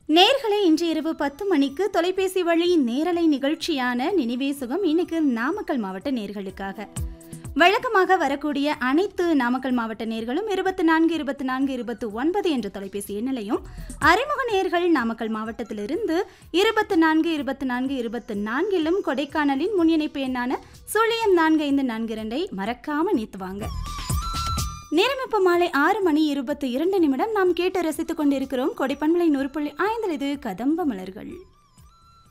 நேர்களை இன்று இரவு பத்து மணிக்கு தொலைபேசி வழி நேரலை நிகழ்ச்சியான நினைவே சுகம் இன்னைக்கு நாமக்கல் மாவட்ட நேர்களுக்காக வழக்கமாக வரக்கூடிய அனைத்து நாமக்கல் மாவட்ட நேர்களும் இருபத்தி நான்கு இருபத்தி நான்கு இருபத்தி ஒன்பது என்ற தொலைபேசி எண்ணிலையும் அறிமுக நேர்கள் நாமக்கல் மாவட்டத்திலிருந்து இருபத்தி நான்கு இருபத்தி நான்கு இருபத்தி நான்கிலும் கொடைக்கானலின் முன் இணைப்பு எண்ணான சுழியம் நான்கு ஐந்து நான்கு இரண்டை மறக்காம நீத்துவாங்க நேரம் இப்போ மாலை ஆறு மணி இருபத்தி இரண்டு நிமிடம் நாம் கேட்டு ரசித்துக் கொண்டிருக்கிறோம் கொடைப்பண்பலை நூறு புள்ளி ஐந்தில் இது கதம்ப மலர்கள்